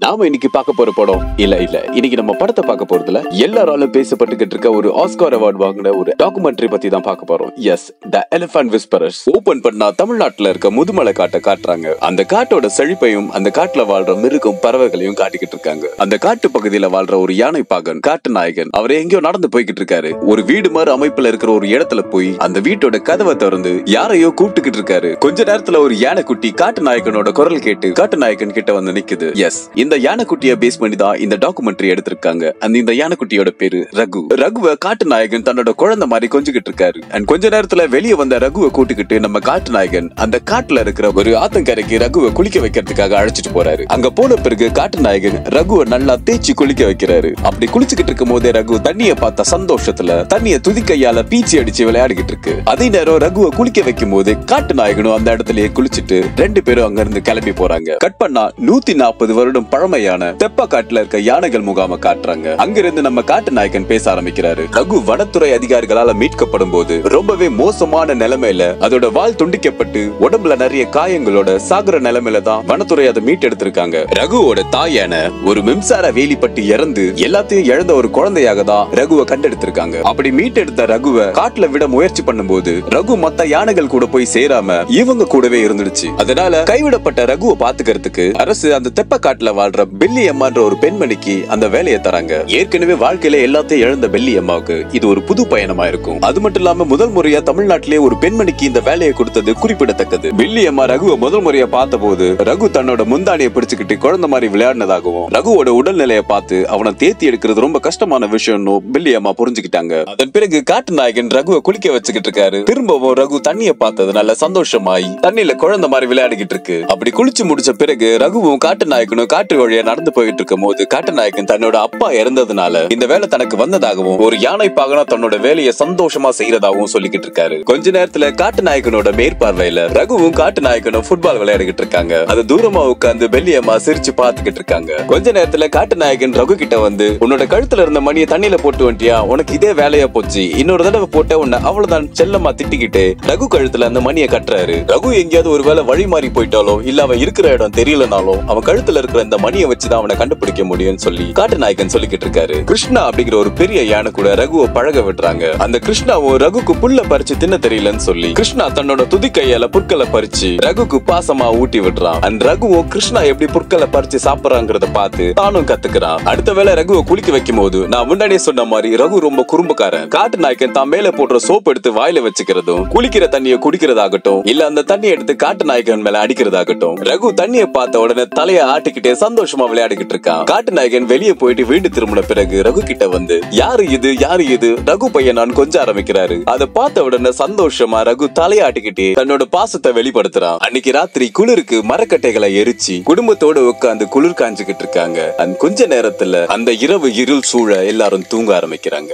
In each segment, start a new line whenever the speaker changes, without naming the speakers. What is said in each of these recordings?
நாம இன்னைக்கு பார்க்க போற படம் இல்ல இல்ல இன்னைக்கு நம்ம படத்தை பார்க்க போறதுல எல்லாராலும் பேசப்பட்டுக்கிட்டு இருக்க ஒரு ஆஸ்கார் அவார்ட் வாங்கின ஒரு டாக்குமெண்ட்ரி பத்தி தான் பார்க்க போறோம் yes The Elephant Whisperers open பண்ணா தமிழ்நாட்டுல இருக்க முதுமலை காட்டை காட்டுறாங்க அந்த காட்டோட செழிப்பையும் அந்த காட்டுல வாழ்ற மிருகம் பறவைகளையும் காட்டிக்கிட்டு இருக்காங்க அந்த காட்டு பகுதியில வாழ்ற ஒரு யானை பாகன் காட்டு நாயகன் அவர் எங்கேயோ நடந்து போய்கிட்டு இருக்காரு ஒரு வீடு மாதிரி அமைப்புல இருக்கிற ஒரு இடத்துல போய் அந்த வீட்டோட கதவை திறந்து யாரையோ கூப்பிட்டுக்கிட்டு இருக்காரு கொஞ்ச நேரத்துல ஒரு யானைக்குட்டி காட்டு நாயகனோட குரல் கேட்டு காட்டு நாயகன் கிட்ட வந்து நிக்குது எஸ் இந்த யானைக்குட்டிய பேஸ் பண்ணி தான் இந்த டாக்குமெண்ட்ரி எடுத்திருக்காங்க அந்த இந்த யானைக்குட்டியோட பேரு ரகு ரகுவ காட்டு நாயகன் தன்னோட குழந்தை மாதிரி கொஞ்சிக்கிட்டு இருக்காரு அண்ட் கொஞ்ச நேரத்துல வெளியே வந்த ரகுவை கூட்டிக்கிட்டு நம்ம காட்டு நாயகன் அந்த காட்டுல இருக்கிற ஒரு ஆத்தங்கரைக்கு ரகுவை குளிக்க வைக்கிறதுக்காக அழைச்சிட்டு போறாரு அங்க போன பிறகு காட்டு நாயகன் ரகுவை நல்லா தேய்ச்சி குளிக்க வைக்கிறாரு அப்படி குளிச்சுக்கிட்டு இருக்கும் போதே ரகு தண்ணிய பார்த்த சந்தோஷத்துல தண்ணிய துதி கையால பீச்சி அடிச்சு விளையாடிக்கிட்டு இருக்கு அதே நேரம் ரகுவை குளிக்க வைக்கும் போது காட்டு நாயகனும் அந்த இடத்துலயே குளிச்சுட்டு ரெண்டு பேரும் அங்க இருந்து கிளம்பி போறாங்க கட் பண்ணா நூத்தி நாற்பது வருடம் பழமையான தெப்ப காட்டுல இருக்க யானைகள் முகாம காட்டுறாங்க அங்கிருந்து நம்ம காட்டு நாயகன் பேச ஆரம்பிக்கிறாரு ரகு வனத்துறை அதிகாரிகளால மீட்கப்படும் போது ரொம்பவே மோசமான நிலைமையில அதோட வால் துண்டிக்கப்பட்டு உடம்புல நிறைய காயங்களோட சாகுற நிலைமையில தான் வனத்துறை அதை மீட்டெடுத்திருக்காங்க ரகுவோட தாய் யானை ஒரு மின்சார வேலிப்பட்டு இறந்து எல்லாத்தையும் இழந்த ஒரு குழந்தையாக தான் ரகுவை கண்டெடுத்திருக்காங்க அப்படி மீட்டெடுத்த ரகுவை காட்டுல விட முயற்சி பண்ணும்போது ரகு மத்த யானைகள் கூட போய் சேராம இவங்க கூடவே இருந்துடுச்சு அதனால கைவிடப்பட்ட ரகுவை பாத்துக்கிறதுக்கு அரசு அந்த தெப்ப காட்டுல வாழ்ற பெல்லி அம்மான்ற ஒரு பெண்மணிக்கு அந்த வேலையை தராங்க ஏற்கனவே வாழ்க்கையில எல்லாத்தையும் இழந்த பெல்லி அம்மாவுக்கு இது ஒரு புது பயணமா இருக்கும் அது மட்டும் இல்லாம முதல் முறையா தமிழ்நாட்டிலே ஒரு பெண்மணிக்கு இந்த வேலையை கொடுத்தது குறிப்பிடத்தக்கது பெல்லி அம்மா ரகுவை முதல் முறையா பார்த்த போது ரகு தன்னோட முந்தானியை பிடிச்சுக்கிட்டு குழந்தை மாதிரி விளையாடினதாகவும் ரகுவோட உடல்நிலையை பார்த்து அவனை தேத்தி எடுக்கிறது ரொம்ப கஷ்டமான விஷயம்னு பெல்லி அம்மா புரிஞ்சுக்கிட்டாங்க அதன் பிறகு காட்டு நாயகன் ரகுவை குளிக்க வச்சுக்கிட்டு இருக்காரு திரும்பவும் ரகு தண்ணியை பார்த்ததுனால சந்தோஷமாயி தண்ணியில குழந்தை மாதிரி விளையாடிக்கிட்டு இருக்கு அப்படி குளிச்சு முடிச்ச பிறகு ரகுவும் காட்டு நாயக்கனும் காட்டு வழியா நடந்து போயிட்டு இருக்கும் போது காட்டு நாயக்கன் தன்னோட அப்பா இறந்ததுனால இந்த வேலை தனக்கு வந்ததாகவும் ஒரு யானை பாகனா தன்னோட வேலையை சந்தோஷமா செய்யறதாகவும் சொல்லிக்கிட்டு இருக்காரு கொஞ்ச நேரத்துல காட்டு நாயக்கனோட மேற்பார்வையில ரகுவும் காட்டு நாயக்கனும் ஃபுட்பால் விளையாடிக்கிட்டு இருக்காங்க அது தூரமா உட்கார்ந்து பெல்லியம்மா சிரிச்சு பாத்துக்கிட்டு இருக்காங்க கொஞ்ச நேரத்துல காட்டு நாயகன் ரகு கிட்ட வந்து உன்னோட கழுத்துல இருந்த மணியை தண்ணியில போட்டு வந்துட்டியா உனக்கு இதே வேலையா போச்சு இன்னொரு தடவை போட்ட உன்னை அவ்வளவுதான் செல்லமா திட்டிக்கிட்டு ரகு கழுத்துல அந்த மணியை கட்டுறாரு ரகு எங்கேயாவது ஒருவேளை வழி மாறி போயிட்டாலோ இல்ல அவன் இருக்கிற இடம் தெரியலனாலும் அவன் கழுத்துல இருக்கிற இந்த மணியை வச்சுதான் அவனை கண்டுபிடிக்க முடியும்னு சொல்லி காட்டு நாயகன் சொல்லிக்கிட்டு இருக்காரு கிருஷ்ணா அப்படிங்கிற ஒரு பெரிய யானை கூட ரகுவை பழக விடுறாங்க அந்த கிருஷ்ணாவும் ரகுக்கு புல்ல பறிச்சு தின்ன தெரியலன்னு சொல்லி கிருஷ்ணா தன்னோட துதி கையால புற்களை பறிச்சு ரகுக்கு பாசமா ஊட்டி விடுறான் அந்த ரகுவும் கிருஷ்ணா எப்படி புற்களை பறிச்சு சாப்பிடறாங்கிறத பார்த்து தானும் கத்துக்கிறான் அடுத்த வேளை ரகுவை குளிக்க வைக்கும் போது நான் முன்னாடியே சொன்ன மாதிரி ரகு ரொம்ப குறும்புக்காரன் காட்டு நாயக்கன் தான் மேல போடுற சோப் எடுத்து வாயில வச்சுக்கிறதும் குளிக்கிற தண்ணியை குடிக்கிறதாகட்டும் இல்ல அந்த தண்ணி எடுத்து காட்டு நாயக்கன் மேல அடிக்கிறதாகட்டும் ரகு தண்ணியை பார்த்த உடனே தலைய ஆட்டிக்கிட்டே சந்தோஷமா விளையாடிக்கிட்டு இருக்கான் காட்டு நாயகன் வெளியே போயிட்டு வீடு திரும்பின பிறகு ரகு கிட்ட வந்து யாரு இது யாரு இது ரகு பையன் நான் கொஞ்சம் ஆரம்பிக்கிறாரு அதை பார்த்த உடனே சந்தோஷமா ரகு தலையாட்டிக்கிட்டே தன்னோட பாசத்தை வெளிப்படுத்துறான் அன்னைக்கு ராத்திரி குளிருக்கு மரக்கட்டைகளை எரிச்சு குடும்பத்தோட உட்கார்ந்து குளிர் காஞ்சுக்கிட்டு இருக்காங்க அந்த கொஞ்ச நேரத்துல அந்த இரவு இருள் சூழ எல்லாரும் தூங்க ஆரம்பிக்கிறாங்க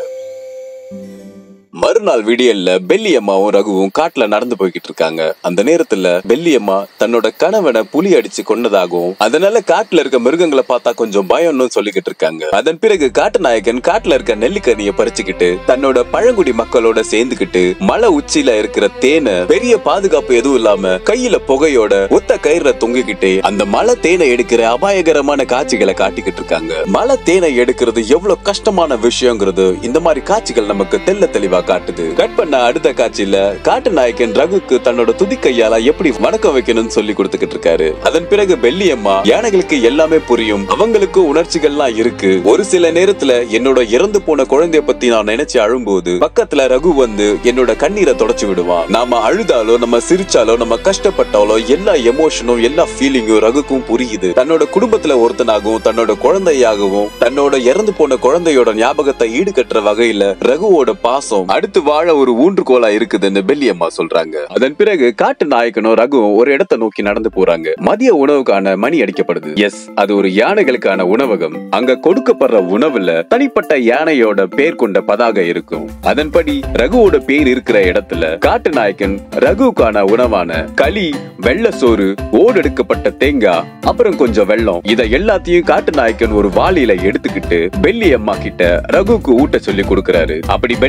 மறுநாள் விடியல்ல பெல்லி அம்மாவும் ரகுவும் காட்டுல நடந்து போய்கிட்டு இருக்காங்க அந்த நேரத்துல பெல்லி அம்மா தன்னோட கணவனை புலி அடிச்சு கொன்னதாகவும் அதனால காட்டுல இருக்க மிருகங்களை பார்த்தா கொஞ்சம் பயம்னு சொல்லிக்கிட்டு இருக்காங்க அதன் பிறகு காட்டு நாயகன் காட்டுல இருக்க நெல்லிக்கனியை பறிச்சுக்கிட்டு தன்னோட பழங்குடி மக்களோட சேர்ந்துக்கிட்டு மலை உச்சியில இருக்கிற தேனை பெரிய பாதுகாப்பு எதுவும் இல்லாம கையில புகையோட ஒத்த கயிறுல தொங்கிக்கிட்டே அந்த மலை தேனை எடுக்கிற அபாயகரமான காட்சிகளை காட்டிக்கிட்டு இருக்காங்க மலை தேனை எடுக்கிறது எவ்வளவு கஷ்டமான விஷயங்கிறது இந்த மாதிரி காட்சிகள் நமக்கு தெல்ல தெளிவா காட்டுது கட் பண்ண அடுத்த காட்சியில காட்டு நாயக்கன் ரகுக்கு தன்னோட துதி கையால எப்படி வணக்கம் வைக்கணும்னு சொல்லி கொடுத்துக்கிட்டு இருக்காரு அதன் பிறகு பெல்லி அம்மா யானைகளுக்கு எல்லாமே புரியும் அவங்களுக்கு உணர்ச்சிகள்லாம் இருக்கு ஒரு சில நேரத்துல என்னோட இறந்து போன குழந்தைய பத்தி நான் நினைச்சு அழும்போது பக்கத்துல ரகு வந்து என்னோட கண்ணீரை தொடச்சு விடுவான் நாம அழுதாலோ நம்ம சிரிச்சாலோ நம்ம கஷ்டப்பட்டாலோ எல்லா எமோஷனும் எல்லா ஃபீலிங்கும் ரகுக்கும் புரியுது தன்னோட குடும்பத்துல ஒருத்தனாகவும் தன்னோட குழந்தையாகவும் தன்னோட இறந்து போன குழந்தையோட ஞாபகத்தை ஈடுகட்டுற வகையில ரகுவோட பாசம் அடுத்து வாழ ஒரு ஊன்றுகோலா இருக்குதுன்னு பெல்லி அம்மா சொல்றாங்க அதன் பிறகு காட்டு நாயக்கனும் ரகுவும் ஒரு இடத்தை நோக்கி நடந்து போறாங்க மதிய உணவுக்கான மணி அடிக்கப்படுது எஸ் அது ஒரு யானைகளுக்கான உணவகம் அங்க கொடுக்கப்படுற உணவுல தனிப்பட்ட யானையோட பேர் கொண்ட பதாகை இருக்கும் அதன்படி ரகுவோட பேர் இருக்கிற இடத்துல காட்டு நாயக்கன் ரகுவுக்கான உணவான களி வெள்ள சோறு ஓடெடுக்கப்பட்ட தேங்காய் அப்புறம் கொஞ்சம் வெள்ளம் இத எல்லாத்தையும் காட்டு நாயக்கன் ஒரு வாளியில எடுத்துக்கிட்டு பெல்லி அம்மா கிட்ட ரகுக்கு ஊட்ட சொல்லி கொடுக்கறாரு அப்படி பெல்லி அம்மா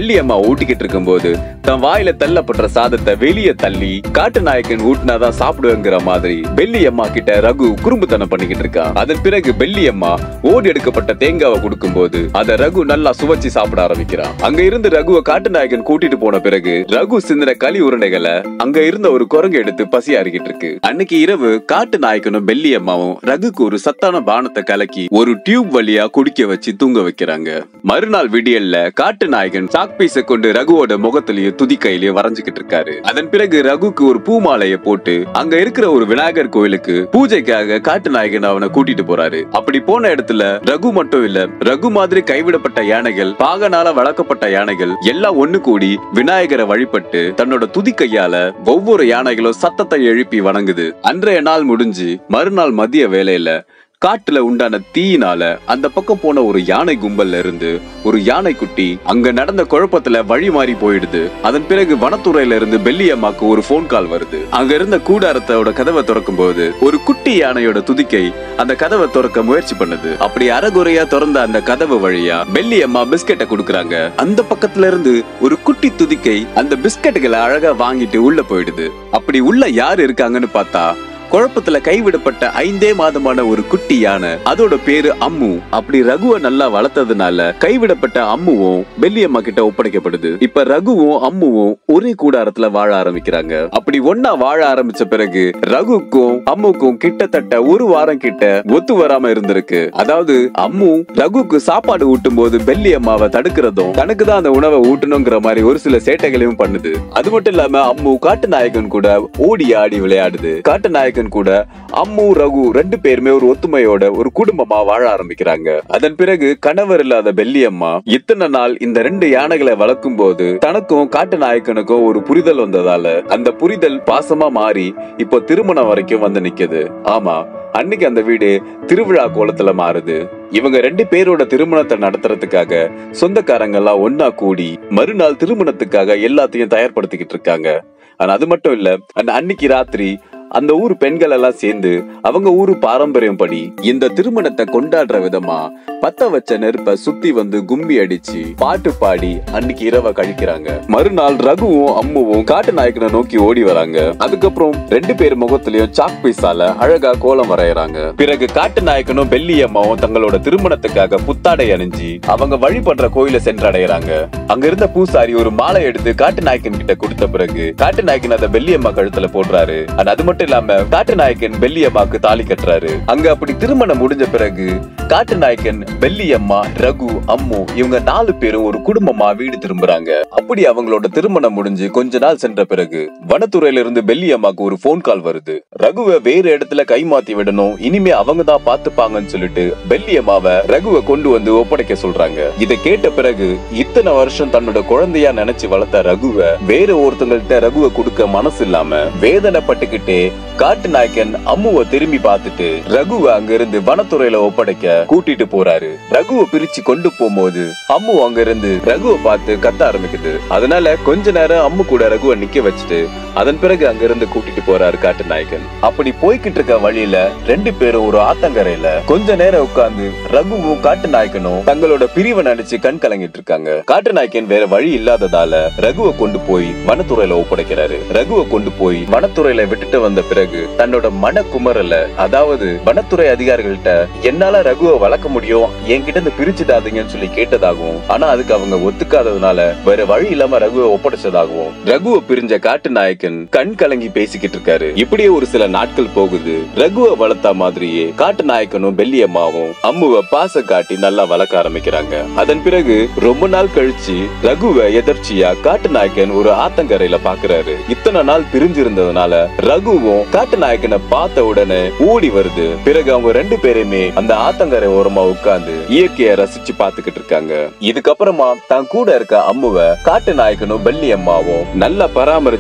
ஊட்டிக்கிட்டு இருக்கும்போது தன் வாயில தள்ளப்படுற சாதத்தை வெளியே தள்ளி காட்டு நாயக்கன் ஊட்டினாதான் சாப்பிடுவேங்கிற மாதிரி பெல்லி அம்மா கிட்ட ரகு குறும்புத்தனம் பண்ணிக்கிட்டு இருக்கான் அதன் பிறகு பெல்லி அம்மா ஓடி எடுக்கப்பட்ட தேங்காவை கொடுக்கும்போது அத ரகு நல்லா சுவைச்சு சாப்பிட ஆரம்பிக்கிறான் அங்க இருந்து ரகுவை காட்டு நாயகன் கூட்டிட்டு போன பிறகு ரகு சிந்தின களி உருண்டைகளை அங்க இருந்த ஒரு குரங்கு எடுத்து பசி அறிக்கிட்டு இருக்கு அன்னைக்கு இரவு காட்டு நாயக்கனும் பெல்லி அம்மாவும் ரகுக்கு ஒரு சத்தான பானத்தை கலக்கி ஒரு டியூப் வழியா குடிக்க வச்சு தூங்க வைக்கிறாங்க மறுநாள் விடியல்ல காட்டு நாயகன் சாக் பீஸை கொண்டு ரகுவோட முகத்திலேயே துதிக்கையிலேயே வரைஞ்சுக்கிட்டு இருக்காரு அதன் பிறகு ரகுக்கு ஒரு பூ மாலையை போட்டு அங்க இருக்கிற ஒரு விநாயகர் கோயிலுக்கு பூஜைக்காக காட்டு நாயகன் அவனை கூட்டிட்டு போறாரு அப்படி போன இடத்துல ரகு மட்டும் இல்ல ரகு மாதிரி கைவிடப்பட்ட யானைகள் பாகனால வளர்க்கப்பட்ட யானைகள் எல்லாம் ஒண்ணு கூடி விநாயகரை வழிபட்டு தன்னோட துதி கையால ஒவ்வொரு யானைகளும் சத்தத்தை எழுப்பி வணங்குது அன்றைய நாள் முடிஞ்சு மறுநாள் மதிய வேலையில காட்டுல உண்டான தீயினால அந்த பக்கம் போன ஒரு யானை கும்பல்ல இருந்து ஒரு யானை குட்டி அங்க நடந்த குழப்பத்துல வழி மாறி போயிடுது அதன் பிறகு வனத்துறையில இருந்து பெல்லி அம்மாக்கு ஒரு போன் கால் வருது அங்க இருந்த கூடாரத்தோட கதவை திறக்கும் போது ஒரு குட்டி யானையோட துதிக்கை அந்த கதவை திறக்க முயற்சி பண்ணுது அப்படி அறகுறையா திறந்த அந்த கதவு வழியா பெல்லி அம்மா பிஸ்கெட்டை கொடுக்கறாங்க அந்த பக்கத்துல இருந்து ஒரு குட்டி துதிக்கை அந்த பிஸ்கெட்டுகளை அழகா வாங்கிட்டு உள்ள போயிடுது அப்படி உள்ள யார் இருக்காங்கன்னு பார்த்தா குழப்பத்துல கைவிடப்பட்ட ஐந்தே மாதமான ஒரு குட்டி யானை அதோட பேரு அம்மு அப்படி ரகுவை நல்லா வளர்த்ததுனால கைவிடப்பட்ட அம்முவும் பெல்லியம்மா கிட்ட ஒப்படைக்கப்படுது இப்ப ரகுவும் அம்முவும் ஒரே கூடாரத்துல வாழ ஆரம்பிக்கிறாங்க அப்படி ஒன்னா வாழ ஆரம்பிச்ச பிறகு ரகுக்கும் அம்முக்கும் கிட்டத்தட்ட ஒரு வாரம் கிட்ட ஒத்து வராம இருந்திருக்கு அதாவது அம்மு ரகுக்கு சாப்பாடு ஊட்டும் போது பெல்லி அம்மாவை தடுக்கிறதும் தனக்கு தான் அந்த உணவை ஊட்டணுங்கிற மாதிரி ஒரு சில சேட்டைகளையும் பண்ணுது அது மட்டும் இல்லாம அம்மு காட்டு நாயகன் கூட ஓடி ஆடி விளையாடுது காட்டு நாயகன் கூட அம்மு ரகு ரெண்டு பேருமே ஒரு ஒத்துமையோட ஒரு குடும்பமா வாழ ஆரம்பிக்கிறாங்க அதன் பிறகு கணவர் இல்லாத பெல்லி அம்மா இத்தனை நாள் இந்த ரெண்டு யானைகளை வளர்க்கும் போது தனக்கும் காட்டு நாயக்கனுக்கும் ஒரு புரிதல் வந்ததால அந்த புரிதல் பாசமா மாறி இப்போ திருமணம் வரைக்கும் வந்து நிக்குது ஆமா அன்னைக்கு அந்த வீடு திருவிழா கோலத்துல மாறுது இவங்க ரெண்டு பேரோட திருமணத்தை நடத்துறதுக்காக சொந்தக்காரங்க எல்லாம் ஒன்னா கூடி மறுநாள் திருமணத்துக்காக எல்லாத்தையும் தயார்படுத்திக்கிட்டு இருக்காங்க ஆனா அது மட்டும் இல்ல அந்த அன்னைக்கு ராத்திரி அந்த ஊர் பெண்கள் எல்லாம் சேர்ந்து அவங்க ஊரு பாரம்பரியம் படி இந்த திருமணத்தை கொண்டாடுற விதமா பத்த வச்ச நெருப்ப சுத்தி வந்து கும்மி அடிச்சு பாட்டு பாடி அன்னைக்கு இரவை கழிக்கிறாங்க மறுநாள் ரகுவும் அம்முவும் காட்டு நாயக்கனை நோக்கி ஓடி வராங்க அதுக்கப்புறம் ரெண்டு பேர் முகத்திலயும் சாக் பீஸால அழகா கோலம் வரையறாங்க பிறகு காட்டு நாயக்கனும் பெல்லி அம்மாவும் தங்களோட திருமணத்துக்காக புத்தாடை அணிஞ்சு அவங்க வழிபடுற கோயில சென்றடையறாங்க அங்க இருந்த பூசாரி ஒரு மாலை எடுத்து காட்டு நாயக்கன் கிட்ட கொடுத்த பிறகு காட்டு நாயக்கன் அதை பெல்லி அம்மா கழுத்துல போடுறாரு and அது மட்டும் இல்லாம காட்டு நாயக்கன் பெல்லி அம்மாக்கு தாலி கட்டுறாரு அங்க அப்படி திருமணம் முடிஞ்ச பிறகு காட்டு நாயக்கன் பெல்லி அம்மா ரகு அம்மு இவங்க நாலு பேரும் ஒரு குடும்பமா வீடு திரும்புறாங்க அப்படி அவங்களோட திருமணம் முடிஞ்சு கொஞ்ச நாள் சென்ற பிறகு வனத்துறையில இருந்து பெல்லி அம்மாக்கு ஒரு போன் கால் வருது ரகுவை வேற இடத்துல கைமாத்தி விடணும் இனிமே அவங்க தான் பாத்துப்பாங்கன்னு சொல்லிட்டு பெல்லி அம்மாவை ரகுவை கொண்டு வந்து ஒப்படைக்க சொல்றாங்க இதை கேட்ட பிறகு இத்தனை வருஷம் தன்னோட குழந்தையா நினைச்சு வளர்த்த ரகுவை வேற ஒருத்தங்கள்ட்ட ரகுவை கொடுக்க மனசு இல்லாம வேதனைப்பட்டுக்கிட்டே காட்டு நாயக்கன் அம்முவை திரும்பி பார்த்துட்டு ரகுவை அங்க இருந்து வனத்துறையில ஒப்படைக்க கூட்டிட்டு போறாரு ரகுவை பிரிச்சு கொண்டு போகும்போது அம்மு அங்க இருந்து ரகுவை பார்த்து கத்த ஆரம்பிக்குது அதனால கொஞ்ச நேரம் அம்மு கூட ரகுவை நிக்க வச்சுட்டு அதன் பிறகு அங்க இருந்து கூட்டிட்டு போறாரு காட்டு நாயக்கன் அப்படி போய்கிட்டு இருக்க வழியில ரெண்டு பேரும் ஒரு ஆத்தங்கரையில கொஞ்ச நேரம் உட்கார்ந்து ரகுவும் காட்டு நாயக்கனும் தங்களோட பிரிவை நினைச்சு கண் கலங்கிட்டு இருக்காங்க காட்டு நாயக்கன் வேற வழி இல்லாததால ரகுவை கொண்டு போய் வனத்துறையில ஒப்படைக்கிறாரு ரகுவை கொண்டு போய் வனத்துறையில விட்டுட்டு வந்த பிறகு தன்னோட மன குமரல அதாவது வனத்துறை அதிகாரிகள்ட்ட என்னால ரகுவை வளர்க்க முடியும் என்கிட்ட இருந்து பிரிச்சுடாதீங்கன்னு சொல்லி கேட்டதாகவும் ஆனா அதுக்கு அவங்க ஒத்துக்காததுனால வேற வழி இல்லாம ரகுவை ஒப்படைச்சதாகவும் ரகுவை பிரிஞ்ச காட்டு நாயக்கன் கண் கலங்கி பேசிக்கிட்டு இருக்காரு இப்படியே ஒரு சில நாட்கள் போகுது ரகுவை வளர்த்த மாதிரியே காட்டு நாயக்கனும் பெல்லியம்மாவும் அம்முவை பாச காட்டி நல்லா வளர்க்க ஆரம்பிக்கிறாங்க அதன் பிறகு ரொம்ப நாள் கழிச்சு ரகுவை எதர்ச்சியா காட்டு நாயக்கன் ஒரு ஆத்தங்கரையில பாக்குறாரு இத்தனை நாள் பிரிஞ்சிருந்ததுனால ரகுவும் காட்டு நாயக்கனை பார்த்த உடனே ஓடி வருது பிறகு அவங்க ரெண்டு பேருமே அந்த ஆத்தங்கரை ஓரமா உட்கார்ந்து இயற்கையை ரசிச்சு பாத்துக்கிட்டு இருக்காங்க இதுக்கப்புறமா தான் கூட இருக்க அம்முவை காட்டு நாயக்கனும் பெல்லி அம்மாவும் நல்லா பராமரிச்சு வளர்த்துக்கிட்டு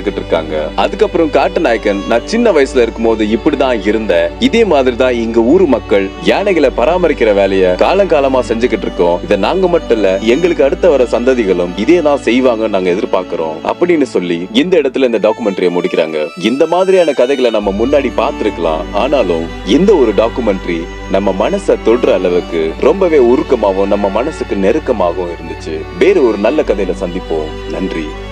வாழ்ந்துகிட்டு இருக்காங்க அதுக்கப்புறம் காட்டு நாயக்கன் நான் சின்ன வயசுல இருக்கும்போது இப்படிதான் இருந்தேன் இதே மாதிரி தான் இங்க ஊரு மக்கள் யானைகளை பராமரிக்கிற வேலைய காலங்காலமா செஞ்சுக்கிட்டு இருக்கோம் இதை நாங்க மட்டும் இல்ல எங்களுக்கு அடுத்த வர சந்ததிகளும் இதே தான் செய்வாங்கன்னு நாங்க எதிர்பார்க்கிறோம் அப்படின்னு சொல்லி இந்த இடத்துல இந்த டாக்குமெண்ட்ரியை முடிக்கிறாங்க இந்த மாதிரியான கதைகளை நம்ம முன்னாடி பார்த்திருக்கலாம் ஆனாலும் இந்த ஒரு டாக்குமெண்ட்ரி நம்ம மனசை தொடுற அளவுக்கு ரொம்பவே உருக்கமாகவும் நம்ம மனசுக்கு நெருக்கமாகவும் இருந்துச்சு வேறு ஒரு நல்ல கதையில சந்திப்போம் நன்றி